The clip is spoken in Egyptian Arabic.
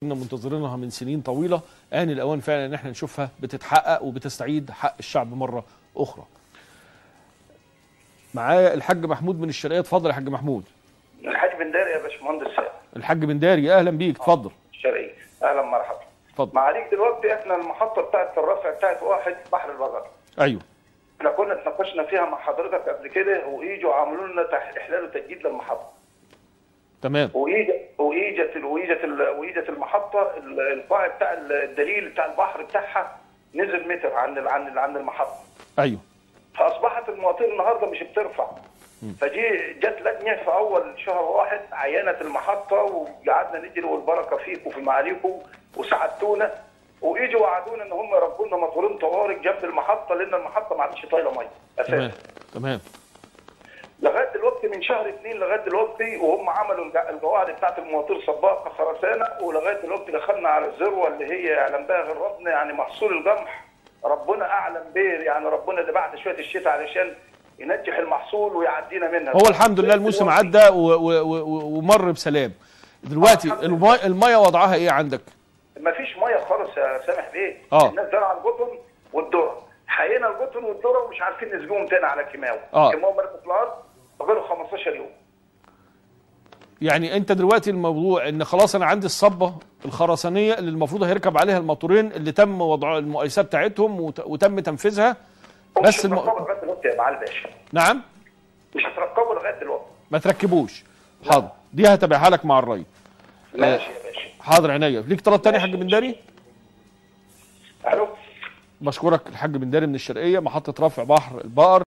كنا منتظرينها من سنين طويله آن الأوان فعلا إن احنا نشوفها بتتحقق وبتستعيد حق الشعب مرة أخرى معايا الحاج محمود من الشرقية اتفضل يا حاج محمود الحاج بن داري يا باشمهندس الحاج بن داري أهلا بيك اتفضل الشرقية اهلا مرحبا اتفضل معاليك دلوقتي احنا المحطه بتاعت الرفع بتاعت واحد بحر البقر أيوه احنا كنا اتناقشنا فيها مع حضرتك قبل كده واجوا عملوا لنا تح- احلال وتجديد للمحطه تمام واجت واجت واجت واجت المحطه ال- القاع بتاع الدليل بتاع البحر بتاعها نزل متر عن ال- عن ال- عن المحطه أيوه فاصبحت المواطنين النهارده مش بترفع فجي جت لجنه في اول شهر واحد عينت المحطه وقعدنا نجري والبركه فيكم وفي معاليكم وساعدتونا واجوا وعدونا ان هم يربوا لنا موتورين طوارئ جنب المحطه لان المحطه ما عادش طايله ميه تمام اساسا تمام لغايه دلوقتي من شهر اثنين لغايه دلوقتي وهم عملوا الج- القواعد بتاعت المواتير سباقه خرسانه ولغايه دلوقتي دخلنا على الذروه اللي هي يعلم بها غير ربنا يعني محصول القمح ربنا اعلم به يعني ربنا اللي بعد شويه الشتاء علشان ينجح المحصول ويعدينا منها هو الحمد لله الموسم عدى و- و- و- ومر بسلام دلوقتي الحمد المي- الميه وضعها ايه عندك ما فيش ميه خالص يا سامح بيه آه. الناس زرع القطن والذره حيينا القطن والذره ومش عارفين نسجوهم تاني على كيماوي آه. كيماوي مركز في الارض بقاله 15 يوم يعني انت دلوقتي الموضوع ان خلاص انا عندي الصبه الخرسانيه اللي المفروض هيركب عليها الموتورين اللي تم وضع المقايسات بتاعتهم وت- وتم تنفيذها ومش بس الم... هتركبوا لغايه دلوقتي يا معالي باشا نعم مش هتركبوا لغايه دلوقتي ما تركبوش حاضر دي هتابعها لك مع الري ماشي يا باشا حاضر عينيا ليك طلب تاني يا حاج بنداري الو بشكرك الحاج بنداري من الشرقيه محطه رفع بحر البقر